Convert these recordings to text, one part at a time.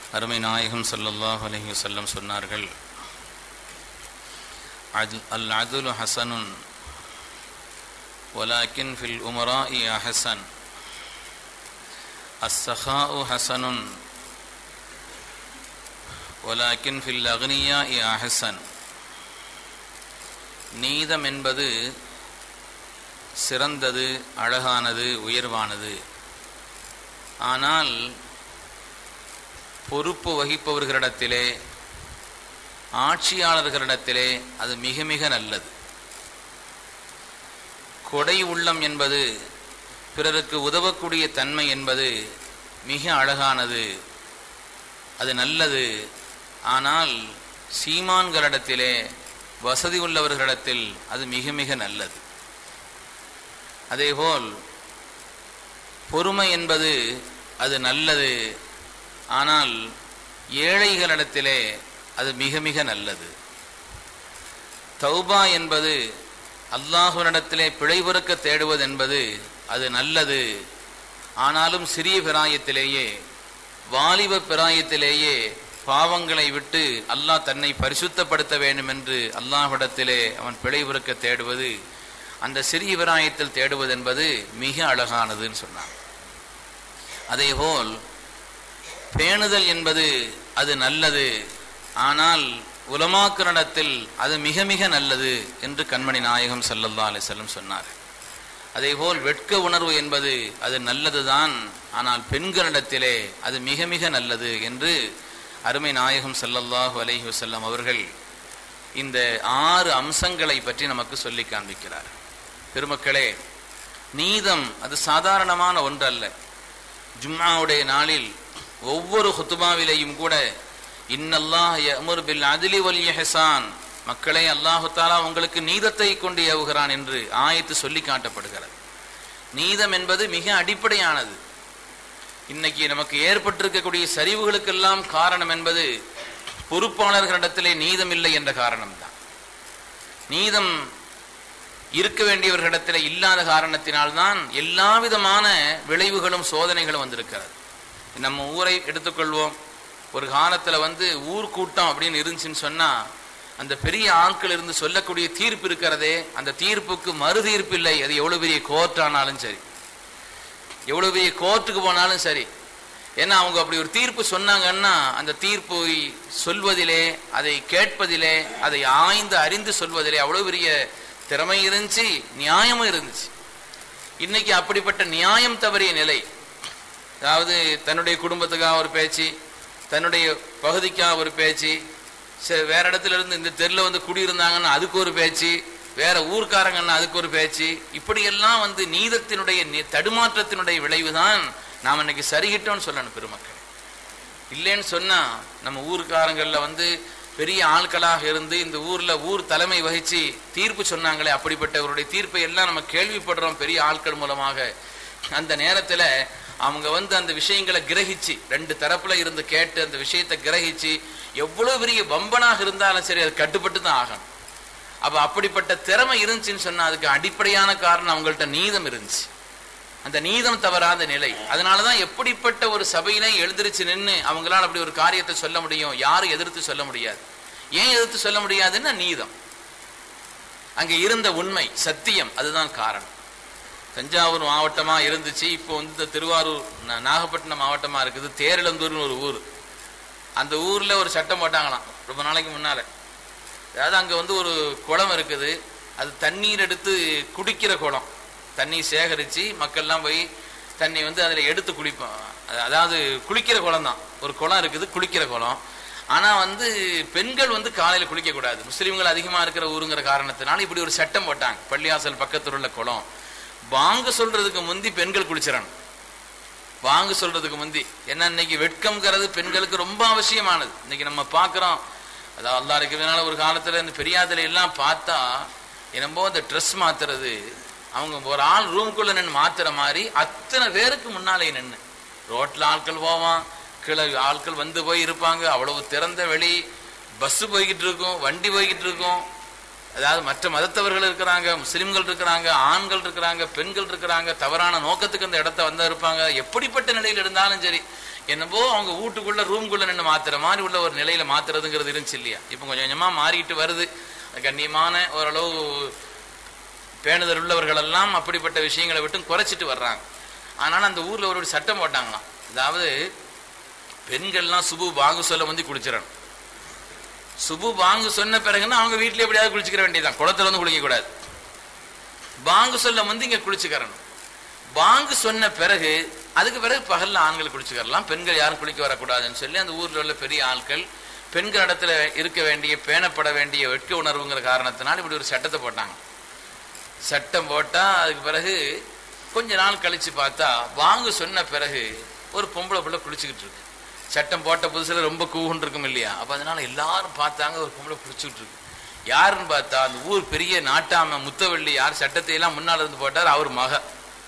அருமை நாயகம் ஸல்லல்லாஹு அலைஹி வஸல்லம் சொன்னார்கள் அல் அல் அதுலு ஹசனுன் ولكن في الأمراء أحسن السخاء حسن ولكن في الأغنياء أحسن நீதம் என்பது சிறந்தது அழகானது உயர்வானது ஆனால் பொறுப்பு வகிப்பவர்களிடத்திலே ஆட்சியாளர்களிடத்திலே அது மிக மிக நல்லது கொடை உள்ளம் என்பது பிறருக்கு உதவக்கூடிய தன்மை என்பது மிக அழகானது அது நல்லது ஆனால் சீமான்களிடத்திலே வசதி உள்ளவர்களிடத்தில் அது மிக மிக நல்லது அதேபோல் பொறுமை என்பது அது நல்லது ஆனால் ஏழைகளிடத்திலே அது மிக மிக நல்லது தௌபா என்பது அல்லாஹுவினிடத்திலே பிழை பொறுக்க தேடுவது என்பது அது நல்லது ஆனாலும் சிறிய பிராயத்திலேயே வாலிப பிராயத்திலேயே பாவங்களை விட்டு அல்லாஹ் தன்னை பரிசுத்தப்படுத்த வேண்டும் என்று அல்லாஹ்விடத்திலே அவன் பிழை பொறுக்க தேடுவது அந்த சிறிய பிராயத்தில் தேடுவது என்பது மிக அழகானதுன்னு சொன்னான் அதேபோல் பேணுதல் என்பது அது நல்லது ஆனால் உலமாக்கரிடத்தில் அது மிக மிக நல்லது என்று கண்மணி நாயகம் சல்லல்லா அலிசல்லம் சொன்னார் அதேபோல் வெட்க உணர்வு என்பது அது நல்லதுதான் ஆனால் பெண்களிடத்திலே அது மிக மிக நல்லது என்று அருமை நாயகம் சல்லல்லாஹு அலைஹி வசல்லம் அவர்கள் இந்த ஆறு அம்சங்களை பற்றி நமக்கு சொல்லி காண்பிக்கிறார் பெருமக்களே நீதம் அது சாதாரணமான ஒன்றல்ல ஜும்மாவுடைய நாளில் ஒவ்வொரு ஹுத்துபாவிலையும் கூட இன்னல்லாஹ் யமுர் பில் அதிலி வல் இஹ்சான் மக்களே அல்லாஹு தாலா உங்களுக்கு நீதத்தை கொண்டு ஏவுகிறான் என்று ஆயத்து சொல்லி காட்டப்படுகிறது நீதம் என்பது மிக அடிப்படையானது இன்னைக்கு நமக்கு ஏற்பட்டிருக்கக்கூடிய சரிவுகளுக்கெல்லாம் காரணம் என்பது பொறுப்பாளர்களிடத்திலே நீதம் இல்லை என்ற காரணம்தான் நீதம் இருக்க வேண்டியவர்களிடத்தில் இல்லாத காரணத்தினால்தான் எல்லா விதமான விளைவுகளும் சோதனைகளும் வந்திருக்கிறது நம்ம ஊரை எடுத்துக்கொள்வோம் ஒரு காலத்தில் வந்து ஊர் கூட்டம் அப்படின்னு இருந்துச்சுன்னு சொன்னால் அந்த பெரிய ஆட்கள் இருந்து சொல்லக்கூடிய தீர்ப்பு இருக்கிறதே அந்த தீர்ப்புக்கு மறு தீர்ப்பு இல்லை அது எவ்வளோ பெரிய கோர்ட் ஆனாலும் சரி எவ்வளோ பெரிய கோர்ட்டுக்கு போனாலும் சரி ஏன்னா அவங்க அப்படி ஒரு தீர்ப்பு சொன்னாங்கன்னா அந்த தீர்ப்பு சொல்வதிலே அதை கேட்பதிலே அதை ஆய்ந்து அறிந்து சொல்வதிலே அவ்வளோ பெரிய திறமை இருந்துச்சு நியாயமும் இருந்துச்சு இன்னைக்கு அப்படிப்பட்ட நியாயம் தவறிய நிலை அதாவது தன்னுடைய குடும்பத்துக்காக ஒரு பேச்சு தன்னுடைய பகுதிக்காக ஒரு பேச்சு சரி வேற இடத்துல இருந்து இந்த தெருல வந்து குடியிருந்தாங்கன்னா அதுக்கு ஒரு பேச்சு வேற ஊர்க்காரங்கன்னா அதுக்கு ஒரு பேச்சு இப்படியெல்லாம் வந்து நீதத்தினுடைய தடுமாற்றத்தினுடைய விளைவுதான் நாம் இன்னைக்கு சரிகிட்டோம்னு சொல்லணும் பெருமக்கள் இல்லைன்னு சொன்னா நம்ம ஊர்க்காரங்கள்ல வந்து பெரிய ஆட்களாக இருந்து இந்த ஊர்ல ஊர் தலைமை வகிச்சு தீர்ப்பு சொன்னாங்களே அப்படிப்பட்டவருடைய தீர்ப்பை எல்லாம் நம்ம கேள்விப்படுறோம் பெரிய ஆட்கள் மூலமாக அந்த நேரத்துல அவங்க வந்து அந்த விஷயங்களை கிரகிச்சு ரெண்டு தரப்புல இருந்து கேட்டு அந்த விஷயத்தை கிரகிச்சு எவ்வளவு பெரிய வம்பனாக இருந்தாலும் சரி அது கட்டுப்பட்டு தான் ஆகணும் அப்ப அப்படிப்பட்ட திறமை இருந்துச்சுன்னு சொன்னா அதுக்கு அடிப்படையான காரணம் அவங்கள்ட்ட நீதம் இருந்துச்சு அந்த நீதம் தவறாத நிலை அதனாலதான் எப்படிப்பட்ட ஒரு சபையிலே எழுந்திருச்சு நின்று அவங்களால அப்படி ஒரு காரியத்தை சொல்ல முடியும் யாரும் எதிர்த்து சொல்ல முடியாது ஏன் எதிர்த்து சொல்ல முடியாதுன்னா நீதம் அங்க இருந்த உண்மை சத்தியம் அதுதான் காரணம் தஞ்சாவூர் மாவட்டமா இருந்துச்சு இப்போ வந்து திருவாரூர் நாகப்பட்டினம் மாவட்டமா இருக்குது தேரிழந்தூர்னு ஒரு ஊர் அந்த ஊர்ல ஒரு சட்டம் போட்டாங்களாம் ரொம்ப நாளைக்கு முன்னால அதாவது அங்க வந்து ஒரு குளம் இருக்குது அது தண்ணீர் எடுத்து குடிக்கிற குளம் தண்ணி சேகரித்து மக்கள்லாம் போய் தண்ணி வந்து அதில் எடுத்து குளிப்போம் அதாவது குளிக்கிற குளம் தான் ஒரு குளம் இருக்குது குளிக்கிற குளம் ஆனால் வந்து பெண்கள் வந்து காலையில் குளிக்கக்கூடாது முஸ்லீம்கள் அதிகமாக இருக்கிற ஊருங்கிற காரணத்தினால இப்படி ஒரு சட்டம் போட்டாங்க பள்ளியாசல் பக்கத்தில் உள்ள குளம் வாங்க சொல்றதுக்கு முந்தி பெண்கள் குளிச்சிடணும் வாங்க சொல்றதுக்கு முந்தி ஏன்னா இன்னைக்கு வெட்கம்ங்கிறது பெண்களுக்கு ரொம்ப அவசியமானது இன்னைக்கு நம்ம பார்க்குறோம் அதாவது அல்லா இருக்கிறதுனால ஒரு காலத்தில் இந்த பெரியாதில எல்லாம் பார்த்தா என்னமோ இந்த ட்ரெஸ் மாத்துறது அவங்க ஒரு ஆள் ரூமுக்குள்ள நின்று மாத்துற மாதிரி அத்தனை பேருக்கு முன்னாலே நின்று ரோட்ல ஆட்கள் போவான் கீழே ஆட்கள் வந்து போய் இருப்பாங்க அவ்வளவு திறந்த வெளி பஸ் போய்கிட்டு இருக்கும் வண்டி போய்கிட்டு இருக்கும் அதாவது மற்ற மதத்தவர்கள் இருக்கிறாங்க முஸ்லிம்கள் இருக்கிறாங்க ஆண்கள் இருக்கிறாங்க பெண்கள் இருக்கிறாங்க தவறான நோக்கத்துக்கு அந்த இடத்த வந்து இருப்பாங்க எப்படிப்பட்ட நிலையில் இருந்தாலும் சரி என்னவோ அவங்க வீட்டுக்குள்ள ரூம்குள்ள நின்று மாத்துற மாதிரி உள்ள ஒரு நிலையில மாத்துறதுங்கிறது இருந்துச்சு இல்லையா இப்போ கொஞ்சம் கொஞ்சமா மாறிட்டு வருது கண்ணியமான ஓரளவு பேணுதல் உள்ளவர்கள் எல்லாம் அப்படிப்பட்ட விஷயங்களை விட்டு குறைச்சிட்டு வர்றாங்க ஆனால் அந்த ஊர்ல ஒரு ஒரு சட்டம் போட்டாங்களாம் அதாவது பெண்கள்லாம் சுபு பாங்கு சொல்ல வந்து குளிச்சிடணும் சுபு பாங்கு சொன்ன பிறகுன்னா அவங்க வீட்டில் எப்படியாவது குளிச்சுக்கிற வேண்டியதுதான் குளத்துல வந்து குளிக்க கூடாது பாங்கு சொல்ல வந்து இங்க குளிச்சுக்கிறணும் பாங்கு சொன்ன பிறகு அதுக்கு பிறகு பகல்ல ஆண்கள் குளிச்சுக்கிறலாம் பெண்கள் யாரும் குளிக்க வரக்கூடாதுன்னு சொல்லி அந்த ஊர்ல உள்ள பெரிய ஆட்கள் பெண்களிடத்துல இருக்க வேண்டிய பேணப்பட வேண்டிய வெட்க உணர்வுங்கிற காரணத்தினால் இப்படி ஒரு சட்டத்தை போட்டாங்க சட்டம் போட்டா அதுக்கு பிறகு கொஞ்ச நாள் கழிச்சு பார்த்தா வாங்க சொன்ன பிறகு ஒரு பொம்பளை பிள்ளை குளிச்சுக்கிட்டு இருக்கு சட்டம் போட்ட புதுசுல ரொம்ப கூகுன்னு இருக்கும் இல்லையா அப்ப அதனால எல்லாரும் பார்த்தாங்க ஒரு பொம்பளை குளிச்சுக்கிட்டு இருக்கு யாருன்னு பார்த்தா அந்த ஊர் பெரிய நாட்டாம முத்தவள்ளி யார் சட்டத்தை எல்லாம் முன்னால இருந்து போட்டார் அவர் மக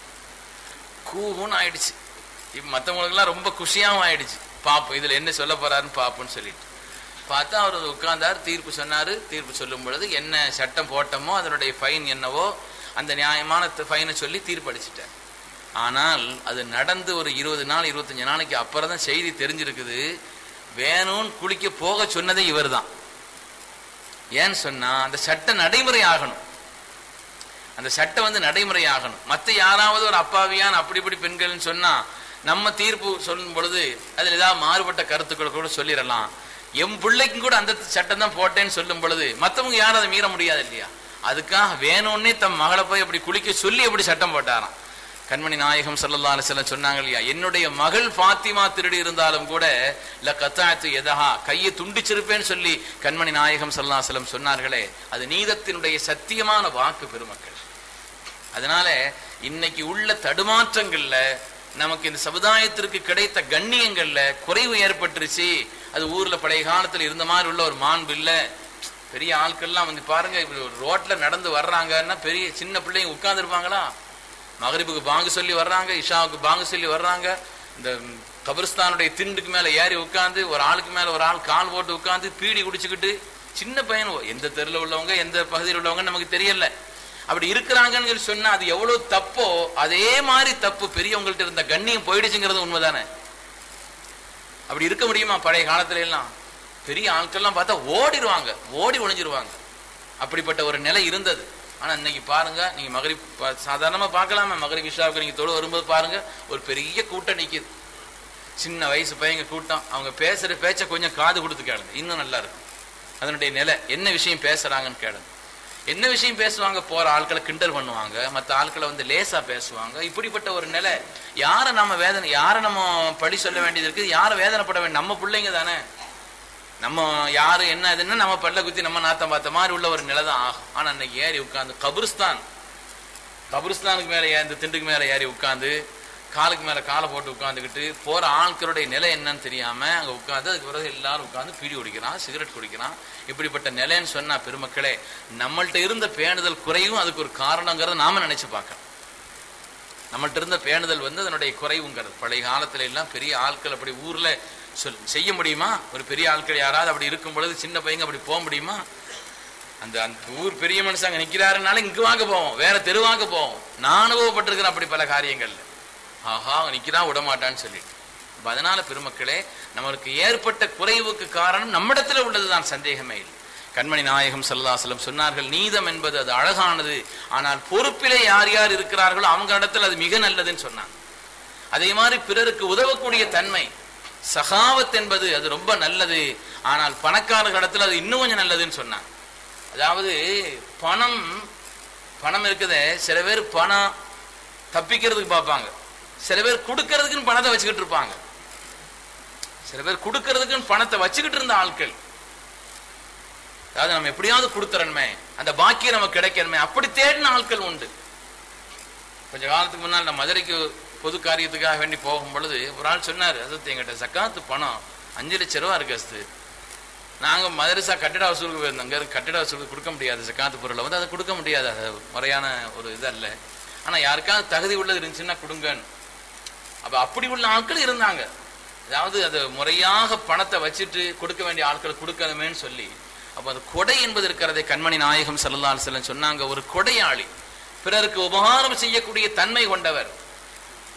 கூகுன்னு ஆயிடுச்சு இப்ப மற்றவங்களுக்குலாம் ரொம்ப குஷியாவும் ஆயிடுச்சு பாப்போம் இதுல என்ன சொல்ல போறாருன்னு பாப்போம்னு சொல்லிட்டு பார்த்தா அவர் உட்கார்ந்தார் தீர்ப்பு சொன்னாரு தீர்ப்பு சொல்லும் பொழுது என்ன சட்டம் போட்டோமோ அதனுடைய ஃபைன் என்னவோ அந்த நியாயமான ஃபைனை சொல்லி தீர்ப்பு அடிச்சிட்டார் ஆனால் அது நடந்து ஒரு இருபது நாள் இருபத்தஞ்சு நாளைக்கு அப்புறம் தான் செய்தி தெரிஞ்சிருக்குது வேணும்னு குளிக்க போக சொன்னதே இவர்தான் ஏன்னு சொன்னா அந்த சட்டம் நடைமுறை ஆகணும் அந்த சட்டம் வந்து நடைமுறை ஆகணும் மத்த யாராவது ஒரு அப்பாவியான் அப்படி இப்படி பெண்கள்னு சொன்னா நம்ம தீர்ப்பு சொல்லும் பொழுது அதுல ஏதாவது மாறுபட்ட கருத்துக்களை கூட சொல்லிடலாம் என் பிள்ளைக்கும் கூட அந்த சட்டம் தான் போட்டேன்னு சொல்லும் பொழுது மத்தவங்க யாரும் அதை மீற முடியாது இல்லையா அதுக்காக வேணும்னே தம் மகளை போய் அப்படி குளிக்க சொல்லி அப்படி சட்டம் போட்டாராம் கண்மணி நாயகம் சல்லல்லா அலிஸ்லாம் சொன்னாங்க இல்லையா என்னுடைய மகள் ஃபாத்திமா திருடி இருந்தாலும் கூட ல கத்தாயத்து எதஹா கையை துண்டிச்சிருப்பேன்னு சொல்லி கண்மணி நாயகம் சல்லா அலிஸ்லம் சொன்னார்களே அது நீதத்தினுடைய சத்தியமான வாக்கு பெருமக்கள் அதனால இன்னைக்கு உள்ள தடுமாற்றங்கள்ல நமக்கு இந்த சமுதாயத்திற்கு கிடைத்த கண்ணியங்கள்ல குறைவு ஏற்பட்டுருச்சு அது ஊர்ல பழைய காலத்துல இருந்த மாதிரி உள்ள ஒரு மாண்பு இல்ல பெரிய ஆட்கள்லாம் வந்து பாருங்க இப்படி ஒரு ரோட்ல நடந்து வர்றாங்கன்னா பெரிய சின்ன பிள்ளைங்க உட்கார்ந்து இருப்பாங்களா மகரிபுக்கு பாங்கு சொல்லி வர்றாங்க இஷாவுக்கு பாங்கு சொல்லி வர்றாங்க இந்த கபிரிஸ்தானுடைய திண்டுக்கு மேல ஏறி உட்காந்து ஒரு ஆளுக்கு மேல ஒரு ஆள் கால் போட்டு உட்காந்து பீடி குடிச்சுக்கிட்டு சின்ன பையன் எந்த தெருல உள்ளவங்க எந்த பகுதியில் உள்ளவங்க நமக்கு தெரியல அப்படி இருக்கிறாங்கன்னு சொல்லி சொன்னா அது எவ்வளவு தப்போ அதே மாதிரி தப்பு பெரியவங்கள்ட்ட இருந்த கண்ணியம் போயிடுச்சுங்கிறது உண்மைதானே அப்படி இருக்க முடியுமா பழைய காலத்துல எல்லாம் பெரிய ஆட்கள்லாம் பார்த்தா ஓடிடுவாங்க ஓடி ஒளிஞ்சிருவாங்க அப்படிப்பட்ட ஒரு நிலை இருந்தது ஆனா இன்னைக்கு பாருங்க நீங்க மகரி சாதாரணமா பார்க்கலாமா மகரி விஷாவுக்கு நீங்க தொழு வரும்போது பாருங்க ஒரு பெரிய கூட்டம் நிக்குது சின்ன வயசு பையங்க கூட்டம் அவங்க பேசுற பேச்ச கொஞ்சம் காது கொடுத்து கேளுங்க இன்னும் நல்லா இருக்கும் அதனுடைய நிலை என்ன விஷயம் பேசுறாங்கன்னு கேளுங்க என்ன விஷயம் பேசுவாங்க போற ஆட்களை கிண்டல் பண்ணுவாங்க மற்ற ஆட்களை வந்து லேசா பேசுவாங்க இப்படிப்பட்ட ஒரு நிலை யாரை நம்ம வேதனை யாரை நம்ம பழி சொல்ல வேண்டியது இருக்குது யாரை வேதனைப்பட வேண்டிய நம்ம பிள்ளைங்க தானே நம்ம யாரு என்ன இதுன்னா நம்ம பல்ல குத்தி நம்ம நாத்தம் பார்த்த மாதிரி உள்ள ஒரு நிலை தான் ஆகும் ஆனா அன்னைக்கு ஏறி உட்காந்து கபிரிஸ்தான் கபிரிஸ்தானுக்கு மேல ஏ- இந்த திண்டுக்கு மேல ஏறி உட்காந்து காலுக்கு மேல காலை போட்டு உட்காந்துக்கிட்டு போற ஆட்களுடைய நிலை என்னன்னு தெரியாம அங்க உட்காந்து அதுக்கு பிறகு எல்லாரும் உட்காந்து பீடி குடிக்கிறான் சிகரெட் குடிக்கிறான் இப்படிப்பட்ட நிலைன்னு சொன்னா பெருமக்களே நம்மள்ட்ட இருந்த பேணுதல் குறையும் அதுக்கு ஒரு காரணங்கிறத நாம நினைச்சு பார்க்கணும் நம்மள்ட்ட இருந்த பேணுதல் வந்து அதனுடைய குறைவுங்கிறது பழைய காலத்துல எல்லாம் பெரிய ஆட்கள் அப்படி ஊர்ல சொல் செய்ய முடியுமா ஒரு பெரிய ஆட்கள் யாராவது அப்படி இருக்கும் பொழுது சின்ன பையங்க அப்படி போக முடியுமா அந்த அந்த ஊர் பெரிய மனுஷன் அங்க நிக்கிறாருனால இங்க வாங்க போவோம் வேற தெருவாங்க போவோம் நான் அனுபவப்பட்டிருக்கிறேன் அப்படி பல காரியங்கள்ல ஆஹா அவன் நிக்கிறான் விட மாட்டான்னு சொல்லிட்டு அப்ப அதனால பெருமக்களே நம்மளுக்கு ஏற்பட்ட குறைவுக்கு காரணம் நம்மிடத்துல உள்ளதுதான் சந்தேகமே இல்லை கண்மணி நாயகம் சல்லாசலம் சொன்னார்கள் நீதம் என்பது அது அழகானது ஆனால் பொறுப்பிலே யார் யார் இருக்கிறார்களோ அவங்க இடத்துல அது மிக நல்லதுன்னு சொன்னாங்க அதே மாதிரி பிறருக்கு உதவக்கூடிய தன்மை சகாவத் என்பது அது ரொம்ப நல்லது ஆனால் பணக்காரர்கள் இடத்துல அது இன்னும் கொஞ்சம் நல்லதுன்னு சொன்னாங்க அதாவது பணம் பணம் இருக்குதே சில பேர் பணம் தப்பிக்கிறதுக்கு பார்ப்பாங்க சில பேர் கொடுக்கறதுக்குன்னு பணத்தை வச்சுக்கிட்டு இருப்பாங்க சில பேர் கொடுக்கறதுக்குன்னு பணத்தை வச்சுக்கிட்டு இருந்த ஆட்கள் அதாவது நம்ம எப்படியாவது கொடுத்துறணுமே அந்த பாக்கியம் நமக்கு கிடைக்கணுமே அப்படி தேடின ஆட்கள் உண்டு கொஞ்ச காலத்துக்கு முன்னால் நான் மதுரைக்கு பொது காரியத்துக்காக வேண்டி போகும் பொழுது ஒரு ஆள் சொன்னார் அது எங்கிட்ட சக்காத்து பணம் அஞ்சு லட்ச ரூபா இருக்கு அஸ்து நாங்க மதரசா கட்டிட வசூலுக்கு போயிருந்தோம் அங்க இருந்து கட்டிட வசூலுக்கு கொடுக்க முடியாது சக்காத்து பொருளை வந்து அதை கொடுக்க முடியாது அது முறையான ஒரு இது அல்ல ஆனா யாருக்காவது தகுதி உள்ளது இருந்துச்சுன்னா கொடுங்கன்னு அப்ப அப்படி உள்ள ஆட்கள் இருந்தாங்க அதாவது அது முறையாக பணத்தை வச்சுட்டு கொடுக்க வேண்டிய ஆட்கள் கொடுக்கணுமேன்னு சொல்லி அப்ப அந்த கொடை என்பது இருக்கிறதை கண்மணி நாயகம் சல்லல்லாஹு அலைஹி வஸல்லம் சொன்னாங்க ஒரு கொடையாளி பிறருக்கு உபகாரம் செய்யக்கூடிய தன்மை கொண்டவர்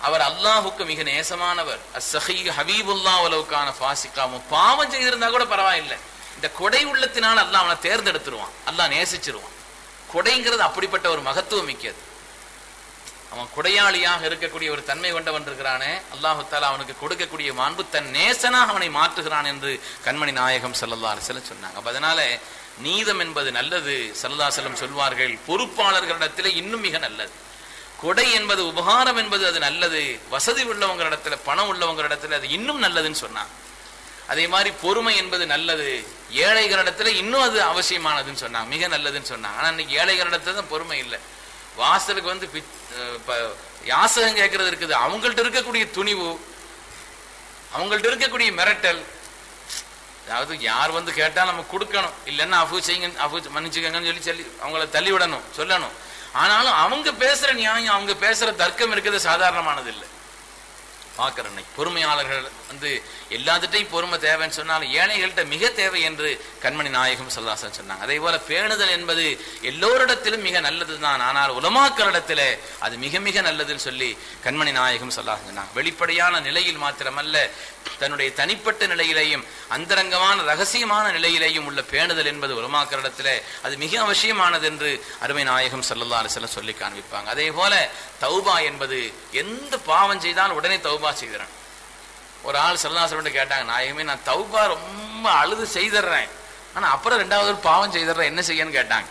அவர் அல்லாஹுக்கு மிக நேசமானவர் அஸ்ஸஹி ஹபீபுல்லா உலவுக்கான ஃபாசிகாமும் பாவம் செய்திருந்தா கூட பரவாயில்லை இந்த கொடை உள்ளத்தினால் அல்லாஹ் அவனை தேர்ந்தெடுத்துருவான் அல்லாஹ் நேசிச்சிருவான் கொடைங்கிறது அப்படிப்பட்ட ஒரு மகத்துவம் மிக்கது அவன் கொடையாளியாக இருக்கக்கூடிய ஒரு தன்மை கொண்டவன் இருக்கிறானே அல்லாஹு தாலா அவனுக்கு கொடுக்கக்கூடிய மாண்பு தன் நேசனாக அவனை மாற்றுகிறான் என்று கண்மணி நாயகம் சல்லல்லா அலிஸ்லம் சொன்னாங்க அப்ப அதனால நீதம் என்பது நல்லது சல்லா செல்லம் சொல்வார்கள் பொறுப்பாளர்களிடத்திலே இன்னும் மிக நல்லது கொடை என்பது உபகாரம் என்பது அது நல்லது வசதி உள்ளவங்களிடத்துல பணம் உள்ளவங்களிடத்துல அது இன்னும் நல்லதுன்னு சொன்னாங்க அதே மாதிரி பொறுமை என்பது நல்லது ஏழைகளிடத்துல இன்னும் அது அவசியமானதுன்னு சொன்னாங்க மிக நல்லதுன்னு சொன்னாங்க ஆனா இன்னைக்கு ஏழைகளிடத்துல தான் பொறுமை இல்லை வாசலுக்கு வந்து பிச்- அஹ் ப- யாசகம் கேட்கறது இருக்குது அவங்கள்ட்ட இருக்கக்கூடிய துணிவு அவங்கள்ட்ட இருக்கக்கூடிய மிரட்டல் அதாவது யார் வந்து கேட்டா நம்ம கொடுக்கணும் இல்லைன்னா அஃபு செய்யுங்க அஃபு மன்னிச்சுக்கங்கன்னு சொல்லி சொல்லி அவங்கள தள்ளி விடணும் சொல்லணும் ஆனாலும் அவங்க பேசுற நியாயம் அவங்க பேசுற தர்க்கம் இருக்கிறது சாதாரணமானது இல்லை பார்க்கிறேன் இன்னைக்கு. பொறுமையாளர்கள் வந்து எல்லாத்துட்டையும் பொறுமை தேவைன்னு சொன்னாலும் ஏழைகள்கிட்ட மிக தேவை என்று கண்மணி நாயகம் சொல்லாசன் சொன்னாங்க அதே போல பேணுதல் என்பது எல்லோரிடத்திலும் மிக நல்லதுதான் ஆனால் உலமாக்களிடத்திலே அது மிக மிக நல்லதுன்னு சொல்லி கண்மணி நாயகம் சொல்லாசன் சொன்னாங்க வெளிப்படையான நிலையில் மாத்திரமல்ல தன்னுடைய தனிப்பட்ட நிலையிலேயும் அந்தரங்கமான ரகசியமான நிலையிலேயும் உள்ள பேணுதல் என்பது உலமாக்களிடத்திலே அது மிக அவசியமானது என்று அருமை நாயகம் சல்லல்லா அலிஸ்லாம் சொல்லி காண்பிப்பாங்க அதே போல தௌபா என்பது எந்த பாவம் செய்தாலும் உடனே தௌபா செய்திடணும் ஒரு ஆள் சல்லாசன் கேட்டாங்க நாயகமே நான் தௌபா ரொம்ப அழுது செய்திடுறேன் ஆனா அப்புறம் ரெண்டாவது ஒரு பாவம் செய்திடுறேன் என்ன செய்யன்னு கேட்டாங்க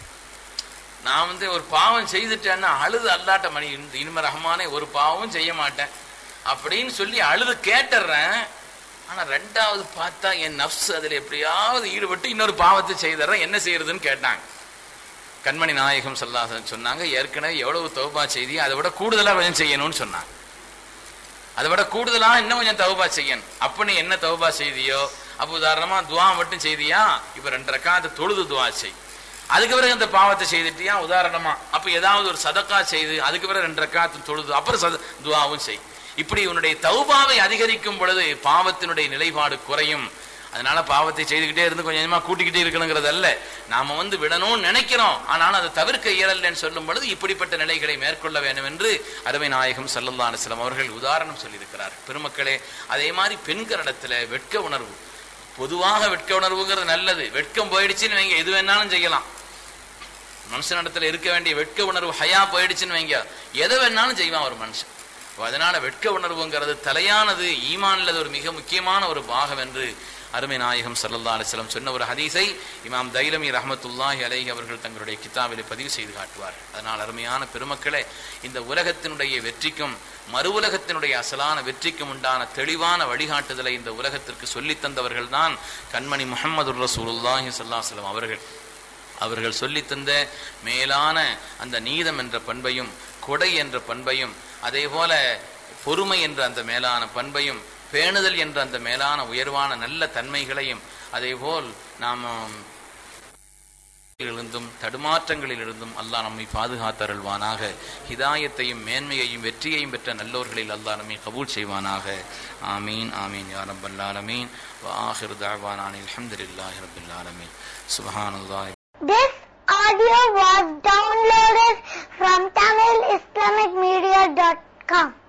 நான் வந்து ஒரு பாவம் செய்துட்டேன்னா அழுது அல்லாட்ட மணி இந்த இனிமே ரஹ்மானே ஒரு பாவமும் செய்ய மாட்டேன் அப்படின்னு சொல்லி அழுது கேட்டுறேன் ஆனா ரெண்டாவது பார்த்தா என் நஃப்ஸ் அதுல எப்படியாவது ஈடுபட்டு இன்னொரு பாவத்தை செய்திடுறேன் என்ன செய்யறதுன்னு கேட்டாங்க கண்மணி நாயகம் சொல்லாசன் சொன்னாங்க ஏற்கனவே எவ்வளவு தௌபா செய்தியோ அதை விட கூடுதலா கொஞ்சம் செய்யணும்னு சொன்னாங்க அதை விட கூடுதலா இன்னும் கொஞ்சம் தௌபா செய்யணும் அப்ப நீ என்ன தௌபா செய்தியோ அப்ப உதாரணமா துவா மட்டும் செய்தியா இப்ப ரெண்டு ரக்காத்து தொழுது துவா செய் அதுக்கு பிறகு அந்த பாவத்தை செய்துட்டியா உதாரணமா அப்ப ஏதாவது ஒரு சதக்கா செய்து அதுக்கு பிறகு ரெண்டு ரக்காத்து தொழுது அப்புறம் சத துவாவும் செய் இப்படி உன்னுடைய தௌபாவை அதிகரிக்கும் பொழுது பாவத்தினுடைய நிலைப்பாடு குறையும் அதனால பாவத்தை செய்துக்கிட்டே இருந்து கொஞ்சம் கொஞ்சமா கூட்டிக்கிட்டே இருக்கணுங்கிறது அல்ல நாம வந்து விடணும்னு நினைக்கிறோம் ஆனாலும் அதை தவிர்க்க இயலல்லன்னு சொல்லும் பொழுது இப்படிப்பட்ட நிலைகளை மேற்கொள்ள வேண்டும் என்று அருமை நாயகம் சல்லல்லா அலிஸ்லாம் அவர்கள் உதாரணம் சொல்லியிருக்கிறார் பெருமக்களே அதே மாதிரி பெண்களிடத்துல வெட்க உணர்வு பொதுவாக வெட்க உணர்வுங்கிறது நல்லது வெட்கம் போயிடுச்சுன்னு வைங்க எது வேணாலும் செய்யலாம் மனுஷனிடத்துல இருக்க வேண்டிய வெட்க உணர்வு ஹயா போயிடுச்சுன்னு வைங்க எதை வேணாலும் செய்வான் ஒரு மனுஷன் அப்ப அதனால வெட்க உணர்வுங்கிறது தலையானது ஈமான்ல ஒரு மிக முக்கியமான ஒரு பாகம் என்று அருமை நாயகம் சல்லல்லா அலிஸ்லம் சொன்ன ஒரு ஹதீஸை இமாம் தைலமி ரஹமத்துல்லாஹி அலைஹி அவர்கள் தங்களுடைய கிதாபிலே பதிவு செய்து காட்டுவார் அதனால் அருமையான பெருமக்களே இந்த உலகத்தினுடைய வெற்றிக்கும் மறு உலகத்தினுடைய அசலான வெற்றிக்கும் உண்டான தெளிவான வழிகாட்டுதலை இந்த உலகத்திற்கு சொல்லித் தந்தவர்கள் தான் கண்மணி முஹம்மது ரசூலுல்லாஹி ஸல்லல்லாஹு அவர்கள் அவர்கள் சொல்லித் தந்த மேலான அந்த நீதம் என்ற பண்பையும் கொடை என்ற பண்பையும் அதே போல பொறுமை என்ற அந்த மேலான பண்பையும் பேணுதல் என்ற அந்த மேலான உயர்வான நல்ல தன்மைகளையும் அதேபோல் நாம் இருந்தும் தடுமாற்றங்களிலிருந்தும் அல்லாஹ் நம்மை பாதுகாத்தருள்வானாக ஹிதாயத்தையும் மேன்மையையும் வெற்றியையும் பெற்ற நல்லோர்களில் அல்லாஹ் நம்மை கபூல் செய்வானாக ஆமீன் ஆமீன் யா ரப்பல் ஆலமீன் وآخر دعوانا أن الحمد لله رب العالمين سبحان الله This audio was downloaded from TamilIslamicMedia.com.